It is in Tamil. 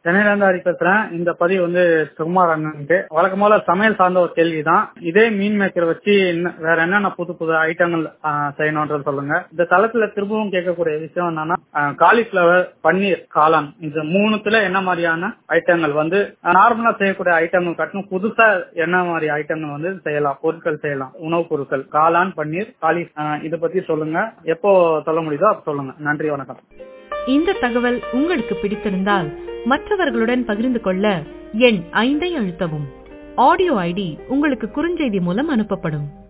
சென்னையில இருந்து ஹரி பேசுறேன் இந்த பதிவு வந்து சுகுமார் அண்ணனுக்கு வழக்கம் போல சமையல் சார்ந்த ஒரு கேள்வி தான் இதே மீன் மேக்கர் வச்சு இன்ன- வேற என்னென்ன புது புது ஐட்டங்கள் ஆ, செய்யணும்ன்றது சொல்லுங்க இந்த தளத்துல திரும்பவும் கேட்கக்கூடிய விஷயம் என்னன்னா காலிஃபிளவர் பன்னீர் காளான் இந்த மூணுத்துல என்ன மாதிரியான ஐட்டங்கள் வந்து நார்மலா செய்யக்கூடிய ஐட்டங்கள் கட்டணும் புதுசா என்ன மாதிரி ஐட்டங்கள் வந்து செய்யலாம் பொருட்கள் செய்யலாம் உணவுப் பொருட்கள் காளான் பன்னீர் காலி ஆ, இத பத்தி சொல்லுங்க எப்போ சொல்ல முடியுதோ அப்ப சொல்லுங்க நன்றி வணக்கம் இந்த தகவல் உங்களுக்கு பிடித்திருந்தால் மற்றவர்களுடன் பகிர்ந்து கொள்ள எண் ஐந்தை அழுத்தவும் ஆடியோ ஐடி உங்களுக்கு குறுஞ்செய்தி மூலம் அனுப்பப்படும்